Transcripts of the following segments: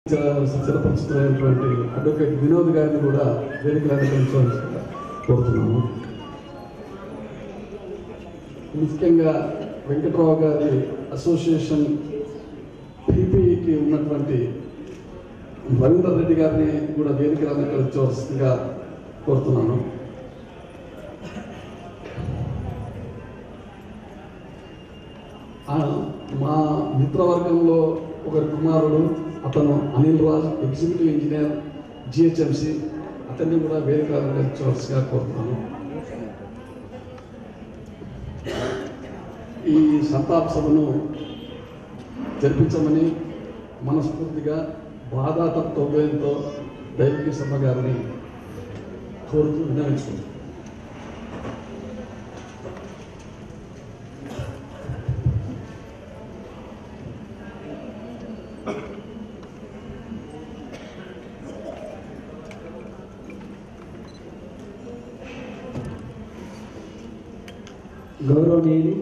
స్థిరపరుచుతున్నటువంటి advocate Vinod గారిని కూడా వేదికలు అలంకరించవలసిందిగా కోరుతున్నాము ముఖ్యంగా వెంకట్రావు గారి అసోసియేషన్ పీపీకి ఉన్నటువంటి రవీందర్ రెడ్డి గారిని కూడా వేదికలు అలంకరించవలసిందిగా కోరుతున్నాను ఆ, మా మిత్రవర్గంలో ఒకరి కుమారుడు అతను Anil Raj executive engineer GHMC అతన్ని కూడా వేదిక అలంకరించవలసిగా కోరుతున్నాను ఈ సంతాప సభను జరిపించమని మనస్ఫూర్తిగా బాధాతత్వంతో దైవిక సభ గారిని కోరుతూ విన్నవించుకుంటున్నాను గౌరవనీయులు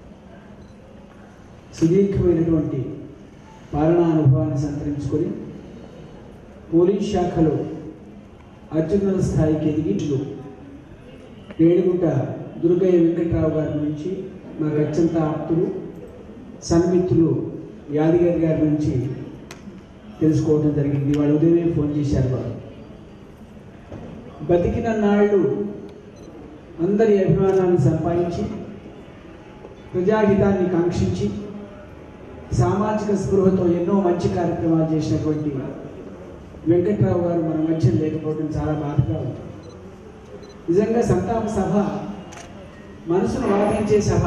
సుదీర్ఘమైనటువంటి పాలనా అనుభవాన్ని సంతరించుకొని పోలీస్ శాఖలో అత్యున్నత స్థాయికి ఎదిగించు రేణిగుంట దుర్గయ్య వెంకట్రావు గారి నుంచి నాకు అత్యంత ఆప్తులు సన్మిత్రులు యాదగిరి గారి నుంచి తెలుసుకోవడం జరిగింది వాళ్ళు ఉదయమే ఫోన్ చేశారు వారు బతికిన నాళ్ళు అందరి అభిమానాన్ని సంపాదించి ప్రజాహితాన్ని కాంక్షించి సామాజిక స్పృహతో ఎన్నో మంచి కార్యక్రమాలు చేసినటువంటి వెంకట్రావు గారు మన మధ్య లేకపోవడం చాలా బాధగా ఉంది నిజంగా సంతాప సభ మనసును వాదించే సభ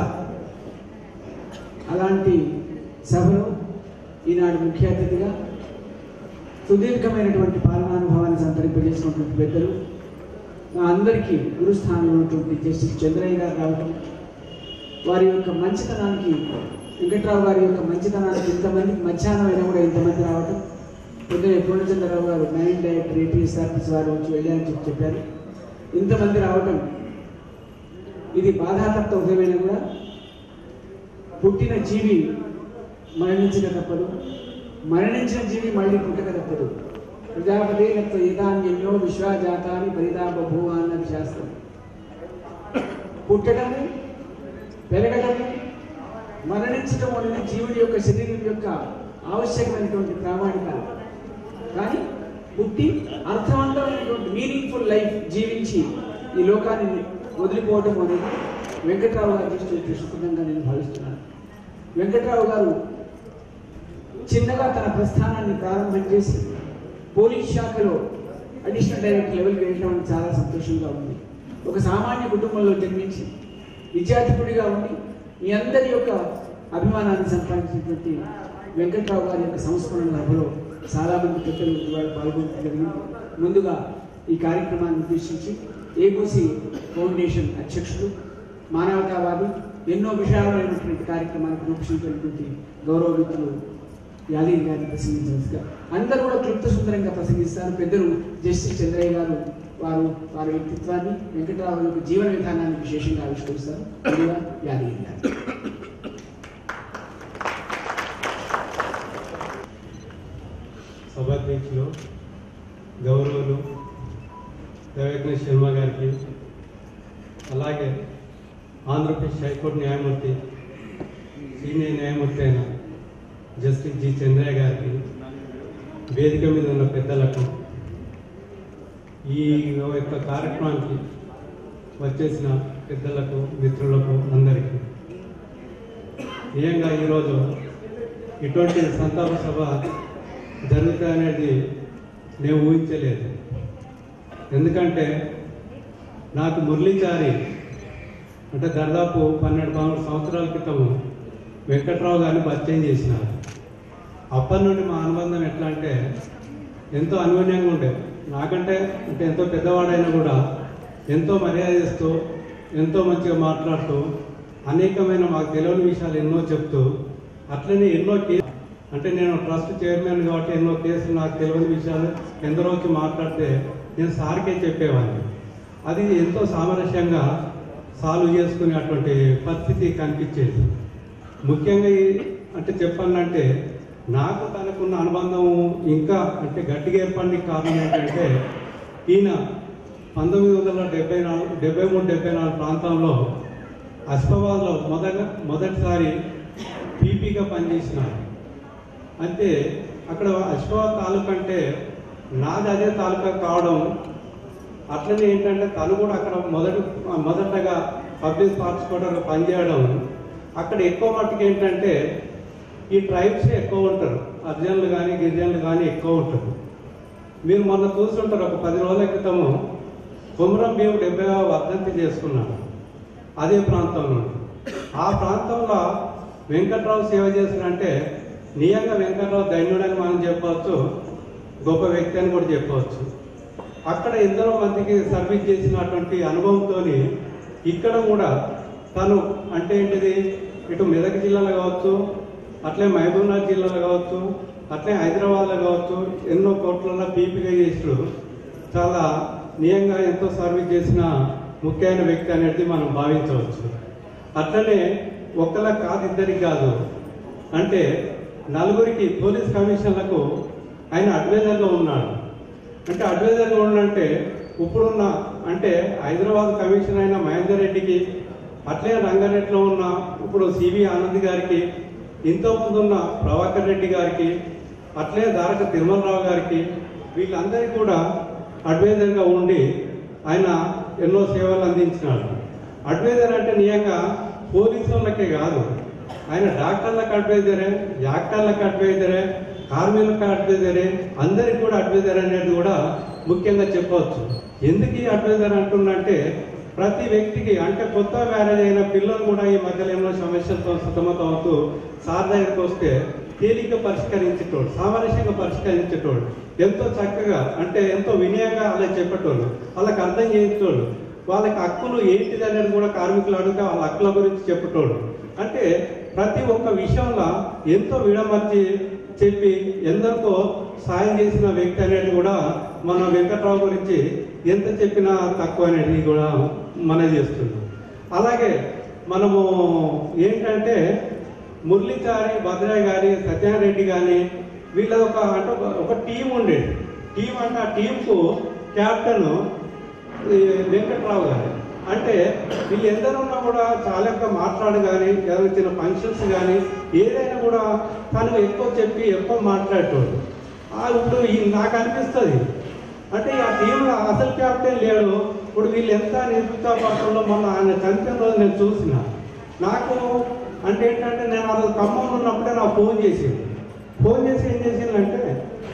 అలాంటి సభలో ఈనాడు ముఖ్య అతిథిగా సుదీర్ఘమైనటువంటి పాలనానుభవాన్ని సంతరింపజేసినటువంటి పెద్దలు మా అందరికీ గురుస్థానంలో ఉన్నటువంటి జస్టిస్ చంద్రయ్య గారు రావటం వారి యొక్క మంచితనానికి వెంకట్రావు గారి యొక్క మంచితనానికి ఇంతమందికి మధ్యాహ్నం అయినా కూడా ఇంతమంది రావటం పొద్దున పూర్ణచంద్రరావు గారు మైండ్ డైరెక్టర్ ఏపీఎస్ఆర్టీసీ వారు వచ్చి వెళ్ళారని చెప్పి చెప్పారు ఇంతమంది రావటం ఇది బాధాతప్త ఉదయమైనా కూడా పుట్టిన జీవి మరణించక తప్పదు మరణించిన జీవి మళ్ళీ పుట్టక తప్పదు ప్రజాపతి లత్వ ఏదాన్యో విశ్వజాతాన్ని పరితాపభూవ అన్నది శాస్త్రం పుట్టడము పెరగడము మరణించడం అనేది జీవుడి యొక్క శరీరం యొక్క ఆవశ్యకమైనటువంటి ప్రామాణికాలు కానీ పుట్టి అర్థవంతమైనటువంటి మీనింగ్ఫుల్ లైఫ్ జీవించి ఈ లోకాన్ని వదిలిపోవడం అనేది వెంకట్రావు గారి దృష్టి శుభ్రంగా నేను భావిస్తున్నాను వెంకట్రావు గారు చిన్నగా తన ప్రస్థానాన్ని ప్రారంభం చేసి పోలీస్ శాఖలో అడిషనల్ డైరెక్టర్ లెవెల్కి వెళ్ళడం అనేది చాలా సంతోషంగా ఉంది ఒక సామాన్య కుటుంబంలో జన్మించి విద్యార్థికుడిగా ఉండి మీ అందరి యొక్క అభిమానాన్ని సంపాదించినటువంటి వెంకట్రావు గారి యొక్క సంస్మరణ సభలో చాలా మంది పెద్దలు ఇవాళ పాల్గొనడం జరిగింది ముందుగా ఈ కార్యక్రమాన్ని ఉద్దేశించి ఏగూసి ఫౌండేషన్ అధ్యక్షుడు మానవతావాది ఎన్నో విషయాలైనటువంటి కార్యక్రమానికి రూపొందించినటువంటి గౌరవ మిత్రులు యాదగిరి గారిని ప్రసంగించవలసిగా అందరూ కూడా క్లుప్త సుందరంగా ప్రసంగిస్తారు పెద్దలు జస్టిస్ చంద్రయ్య గారు వారు వారి వ్యక్తిత్వాన్ని వెంకటరావు యొక్క జీవన విధానాన్ని విశేషంగా ఆవిష్కరిస్తారు ముందుగా యాదగిరి గారు సభాధ్యక్షులు గౌరవులు దేవజ్ఞ శర్మ గారికి అలాగే ఆంధ్రప్రదేశ్ హైకోర్టు న్యాయమూర్తి సీనియర్ న్యాయమూర్తి అయిన జస్టిస్ జి చంద్రయ్య గారికి వేదిక మీద ఉన్న పెద్దలకు ఈ యొక్క కార్యక్రమానికి వచ్చేసిన పెద్దలకు మిత్రులకు అందరికీ నిజంగా ఈరోజు ఇటువంటి సంతాప సభ జరుగుతాయనేది నేను ఊహించలేదు ఎందుకంటే నాకు మురళీచారి అంటే దాదాపు పన్నెండు పదమూడు సంవత్సరాల క్రితం వెంకట్రావు గారిని పరిచయం చేసినారు అప్పటి నుండి మా అనుబంధం ఎట్లా అంటే ఎంతో అన్యోన్యంగా ఉండే నాకంటే అంటే ఎంతో పెద్దవాడైనా కూడా ఎంతో మర్యాద ఇస్తూ ఎంతో మంచిగా మాట్లాడుతూ అనేకమైన మాకు తెలియని విషయాలు ఎన్నో చెప్తూ అట్లనే ఎన్నో కే అంటే నేను ట్రస్ట్ చైర్మన్ కాబట్టి ఎన్నో కేసులు నాకు తెలియని విషయాలు ఎందరో వచ్చి మాట్లాడితే నేను సార్కే చెప్పేవాడిని అది ఎంతో సామరస్యంగా సాల్వ్ చేసుకునేటువంటి పరిస్థితి కనిపించేది ముఖ్యంగా ఈ అంటే చెప్పాలంటే నాకు తనకున్న అనుబంధం ఇంకా అంటే గట్టిగా ఏర్పడడానికి కారణం ఏంటంటే ఈయన పంతొమ్మిది వందల డెబ్బై నాలుగు డెబ్బై మూడు డెబ్బై నాలుగు ప్రాంతంలో అస్ఫాబాద్లో మొదట మొదటిసారి పీపీగా పనిచేసినారు అంటే అక్కడ అశ్వాబాద్ తాలూకా అంటే నాది అదే తాలూకా కావడం అట్లనే ఏంటంటే తను కూడా అక్కడ మొదటి మొదటగా పబ్లిక్ ప్రాసిక్యూటర్గా పనిచేయడం అక్కడ ఎక్కువ మట్టుకు ఏంటంటే ఈ ట్రైబ్స్ ఎక్కువ ఉంటారు అర్జనులు కానీ గిరిజనులు కానీ ఎక్కువ ఉంటారు మీరు మొన్న చూస్తుంటారు ఒక పది రోజుల క్రితము కుమరం భీము డెబ్బై వర్ధంతి చేసుకున్నాడు అదే ప్రాంతంలో ఆ ప్రాంతంలో వెంకట్రావు సేవ చేసినంటే నియంగా వెంకట్రావు ధన్యుడని మనం చెప్పవచ్చు గొప్ప వ్యక్తి అని కూడా చెప్పవచ్చు అక్కడ ఎందరో మందికి సర్వీస్ చేసినటువంటి అనుభవంతో ఇక్కడ కూడా తను అంటే ఏంటిది ఇటు మెదక్ జిల్లాలో కావచ్చు అట్లే మహబూబ్నగర్ జిల్లాలో కావచ్చు అట్లే హైదరాబాద్లో కావచ్చు ఎన్నో కోట్లలో పీపీగా చేసిడు చాలా నియంగా ఎంతో సర్వీస్ చేసిన ముఖ్యమైన వ్యక్తి అనేది మనం భావించవచ్చు అట్లనే ఒక్కల కాదు ఇద్దరికి కాదు అంటే నలుగురికి పోలీస్ కమిషన్లకు ఆయన అడ్వైజర్గా ఉన్నాడు అంటే అడ్వైజర్గా ఉండంటే ఇప్పుడున్న అంటే హైదరాబాద్ కమిషన్ అయిన మహేందర్ రెడ్డికి అట్లే రంగారెడ్డిలో ఉన్న ఇప్పుడు సివి ఆనంద్ గారికి ఇంతకుముందు ఉన్న ప్రభాకర్ రెడ్డి గారికి అట్లే దారక తిరుమలరావు గారికి వీళ్ళందరికీ కూడా అడ్వైజర్గా ఉండి ఆయన ఎన్నో సేవలు అందించినాడు అడ్వైజర్ అంటే నిజంగా పోలీసు వాళ్ళకే కాదు ఆయన డాక్టర్లకు అడ్వైజరే యాక్టర్లకు అడ్వైజరే కార్మికులకు అడ్వైజరే అందరికి కూడా అడ్వైజర్ అనేది కూడా ముఖ్యంగా చెప్పవచ్చు ఎందుకు ఈ అడ్వైజర్ అంటున్నంటే ప్రతి వ్యక్తికి అంటే కొత్త మ్యారేజ్ అయిన పిల్లలు కూడా ఈ మధ్యలో ఎన్నో సమస్యలతో సతమతం అవుతూ సార్ దగ్గరికి వస్తే తేలిక పరిష్కరించేటోడు సామరస్యంగా పరిష్కరించేటోడు ఎంతో చక్కగా అంటే ఎంతో వినయంగా అలా చెప్పేటోళ్ళు వాళ్ళకి అర్థం చేసేటోళ్ళు వాళ్ళకి హక్కులు ఏంటిది అనేది కూడా కార్మికులు అడిగితే వాళ్ళ హక్కుల గురించి చెప్పేటోడు అంటే ప్రతి ఒక్క విషయంలో ఎంతో విడమర్చి చెప్పి ఎందరికో సాయం చేసిన వ్యక్తి అనేది కూడా మన వెంకట్రావు గురించి ఎంత చెప్పినా తక్కువ అనేది కూడా మన చేస్తున్నాం అలాగే మనము ఏంటంటే మురళీచారి భద్రాయ్ గారి సత్యారెడ్డి కానీ వీళ్ళ ఒక అంటే ఒక- ఒక టీం ఉండేది టీం అంటే ఆ టీంకు క్యాప్టెన్ ఈ వెంకట్రావు గారు అంటే వీళ్ళు ఎందరు ఉన్నా కూడా చాలా ఎక్కువ మాట్లాడు కానీ ఏదైనా చిన్న ఫంక్షన్స్ కానీ ఏదైనా కూడా తను ఎక్కువ చెప్పి ఎక్కువ మాట్లాడేటోడు ఆ ఇప్పుడు ఈ నాకు అనిపిస్తుంది అంటే ఆ టీంలో అసలు క్యాప్టెన్ లేడు ఇప్పుడు వీళ్ళు ఎంత నిరుత్సాహపడటంలో మొన్న ఆయన చనిపోయిన రోజు నేను చూసిన నాకు అంటే ఏంటంటే నేను ఆ రోజు ఖమ్మంలో ఉన్నప్పుడే నాకు ఫోన్ చేసింది ఫోన్ చేసి ఏం చేసిందంటే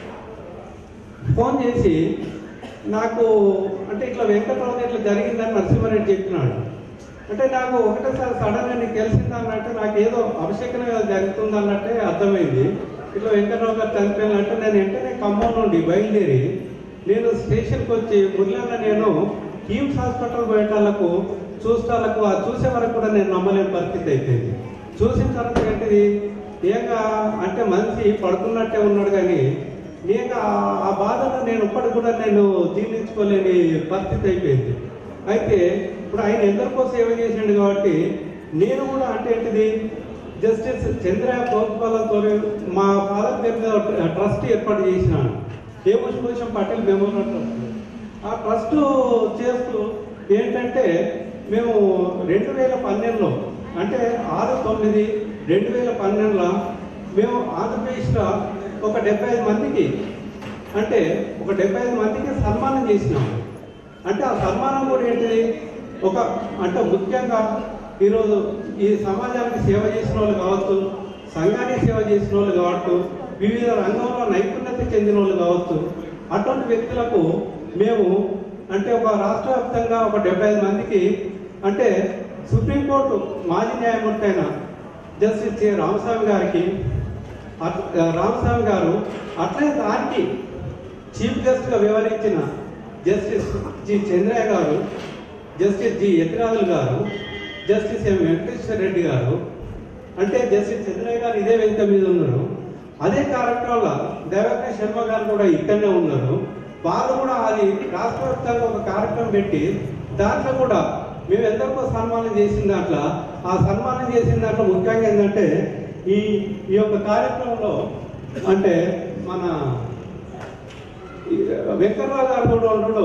ఫోన్ చేసి నాకు అంటే ఇట్లా వెంకటరావు ఇట్లా జరిగిందని నరసింహారెడ్డి చెప్పినాడు అంటే నాకు ఒకటేసారి సడన్గా నీకు తెలిసింది అన్నట్టు నాకు ఏదో అభిషేకం జరుగుతుంది అన్నట్టే అర్థమైంది ఇట్లా వెంకటరావు గారు చనిపోయినట్టు నేను వెంటనే ఖమ్మం నుండి బయలుదేరి నేను స్టేషన్కి వచ్చి మురళన్న నేను కిమ్స్ హాస్పిటల్ పోయేటాలకు చూస్తాలకు ఆ చూసే వరకు కూడా నేను నమ్మలేని పరిస్థితి అయిపోయింది చూసిన తర్వాత ఏంటిది ఏంగా అంటే మనిషి పడుకున్నట్టే ఉన్నాడు కానీ నేను ఆ- ఆ బాధను నేను ఇప్పటికి కూడా నేను జీర్ణించుకోలేని పరిస్థితి అయిపోయింది అయితే ఇప్పుడు ఆయన ఎందరికో సేవ చేసిండు కాబట్టి నేను కూడా అంటే ఏంటిది జస్టిస్ చంద్ర ప్రోత్సాహాలతో మా ఫాదర్ పేరు మీద ట్రస్ట్ ఏర్పాటు చేసినాను A Pushpabhushan Patel memorial trust ఆ ట్రస్ట్ చేస్తూ ఏంటంటే మేము రెండు వేల పన్నెండులో అంటే ఆరు తొమ్మిది రెండు వేల పన్నెండులో మేము ఆంధ్రప్రదేశ్లో ఒక డెబ్బై ఐదు మందికి అంటే ఒక డెబ్బై ఐదు మందికి సన్మానం చేసినాము అంటే ఆ సన్మానం కూడా ఏంటిది ఒక అంటే ముఖ్యంగా ఈరోజు ఈ సమాజానికి సేవ చేసిన వాళ్ళు కావచ్చు సంఘానికి సేవ చేసిన వాళ్ళు కావచ్చు వివిధ రంగంలో నైపుణ్యత చెందిన వాళ్ళు కావచ్చు అటువంటి వ్యక్తులకు మేము అంటే ఒక రాష్ట్ర వ్యాప్తంగా ఒక డెబ్బై ఐదు మందికి అంటే సుప్రీంకోర్టు మాజీ న్యాయమూర్తి అయిన జస్టిస్ కె రామస్వామి గారికి అట్- రామస్వామి గారు అట్లే దానికి చీఫ్ గెస్ట్ గా వ్యవహరించిన జస్టిస్ జి చంద్రయ్య గారు జస్టిస్ జి యతిరాజులు గారు జస్టిస్ ఎం వెంకటేశ్వర రెడ్డి గారు అంటే జస్టిస్ చంద్రయ్య గారు ఇదే వేదిక మీద ఉన్నారు అదే కార్యక్రమంలో దేవకృష్ణ శర్మ గారు కూడా ఇక్కడనే ఉన్నారు వాళ్ళు కూడా అది రాష్ట్ర వ్యాప్తంగా ఒక కార్యక్రమం పెట్టి దాంట్లో కూడా మేము ఎందరికో సన్మానం చేసిన దాంట్లో ఆ సన్మానం చేసిన దాంట్లో ముఖ్యంగా ఏంటంటే ఈ ఈ యొక్క కార్యక్రమంలో అంటే మన ఈ వెంకట్రావు గారు కూడా ఉండడు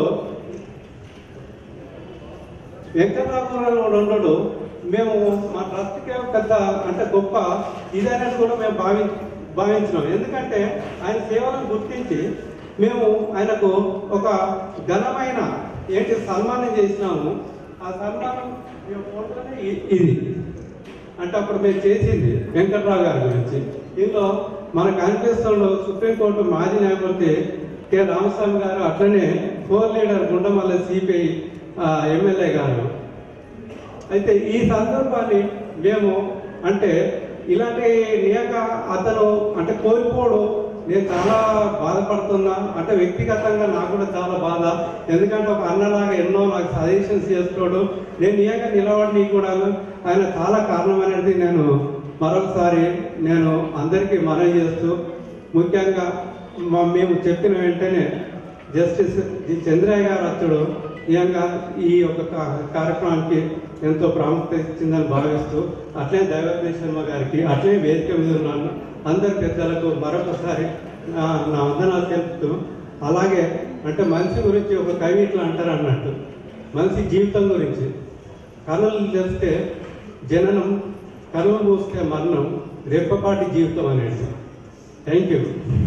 వెంకట్రావు గారు కూడా ఉండడు మేము మా ట్రస్ట్కే పెద్ద అంటే గొప్ప ఇదనేది కూడా మేము భావి భావించినాం ఎందుకంటే ఆయన సేవలను గుర్తించి మేము ఆయనకు ఒక ఘనమైన ఏంటి సన్మానం చేసినాము ఆ సన్మానం ఈ ఫోటోనే ఇ- ఇది అంటే అప్పుడు మేము చేసింది వెంకట్రావు గారి గురించి ఇందులో మనకు అనిపిస్తుండో సుప్రీంకోర్టు మాజీ న్యాయమూర్తి కె రామస్వామి గారు అట్లనే floor leader Gundamalla CPI MLA garu అయితే ఈ సందర్భాన్ని మేము అంటే ఇలాంటి నియక అతను అంటే కోల్పోవడం నేను చాలా బాధపడుతున్నా అంటే వ్యక్తిగతంగా నాకు కూడా చాలా బాధ ఎందుకంటే ఒక అన్నలాగా ఎన్నో నాకు సజెషన్స్ చేసుకోడు నేను నియంగా నిలబడి కూడా ఆయన చాలా కారణమైనది నేను మరొకసారి నేను అందరికీ మనవి చేస్తూ ముఖ్యంగా మా- మేము చెప్పిన వెంటనే జస్టిస్ జి చంద్రయ్య గారు అతడు నిజంగా ఈ యొక్క కా- కార్యక్రమానికి ఎంతో ప్రాముఖ్యత ఇచ్చిందని భావిస్తూ అట్లే దైవజ్ఞ శర్మ గారికి అట్లే వేదిక మీద ఉన్న అందరి పెద్దలకు మరొకసారి ఆ, నా వందనాలు తెలుపుతూ అలాగే అంటే మనిషి గురించి ఒక కవి ఇట్లా అంటారు అన్నట్టు మనిషి జీవితం గురించి కనులు తెస్తే జననం కనులు మూస్తే మరణం రెప్పపాటి జీవితం అనేది థ్యాంక్ యూ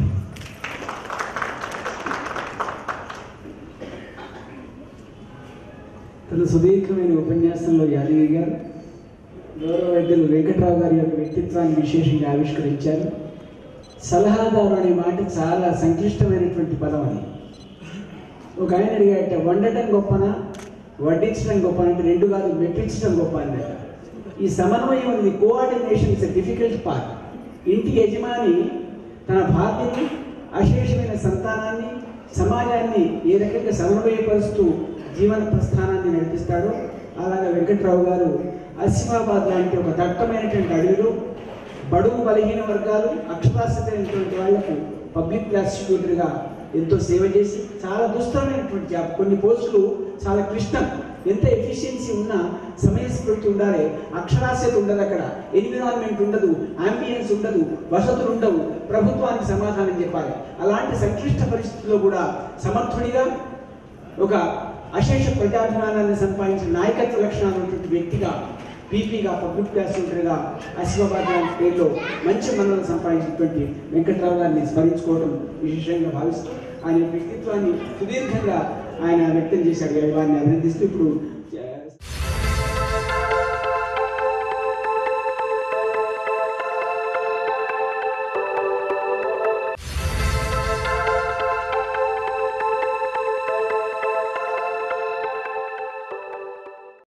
తన సుదీర్ఘమైన ఉపన్యాసంలో యాదగిరి గారు గౌరవ వైద్యులు వెంకట్రావు గారి యొక్క వ్యక్తిత్వాన్ని విశేషంగా ఆవిష్కరించారు సలహాదారు అనే మాట చాలా సంక్లిష్టమైనటువంటి పదం అది ఒక ఆయన అడిగాట వండటం గొప్పనా వడ్డించడం గొప్ప అంటే రెండు కాదు మెప్పించడం గొప్ప అన్నట ఈ సమన్వయం అనేది కోఆర్డినేషన్ ఇస్ డిఫికల్ట్ పార్ట్ ఇంటి యజమాని తన భార్యని అశేషమైన సంతానాన్ని సమాజాన్ని ఏ రకంగా సమన్వయపరుస్తూ జీవన ప్రస్థానాన్ని నడిపిస్తాడో అలాగే వెంకట్రావు గారు ఆసిఫాబాద్ లాంటి ఒక దట్టమైనటువంటి అడవిలో బడుగు బలహీన వర్గాలు అక్షరాస్యతమైనటువంటి వాళ్లకు పబ్లిక్ ప్రాసిక్యూటర్గా ఎంతో సేవ చేసి చాలా దుస్తరమైనటువంటి జాబ్ కొన్ని పోస్టులు చాలా క్లిష్టం ఎంత ఎఫిషియన్సీ ఉన్నా సమయస్ఫూర్తి ఉండాలి అక్షరాస్యత ఉండదు అక్కడ ఎన్విరాన్మెంట్ ఉండదు అంబియన్స్ ఉండదు వసతులు ఉండవు ప్రభుత్వానికి సమాధానం చెప్పాలి అలాంటి సంక్లిష్ట పరిస్థితుల్లో కూడా సమర్థుడిగా ఒక అశేష ప్రజాభిమానాన్ని సంపాదించిన నాయకత్వ లక్షణాలు ఉన్నటువంటి వ్యక్తిగా పీపీగా పబ్లిక్ ప్రాసిక్యూటర్గా ఆసిఫాబాద్ లాంటి పేరులో మంచి మన్నలు సంపాదించినటువంటి వెంకట్రావు గారిని స్మరించుకోవడం విశేషంగా భావిస్తూ ఆయన వ్యక్తిత్వాన్ని సుదీర్ఘంగా ఆయన వ్యక్తం చేశాడు వారిని అభినందిస్తూ ఇప్పుడు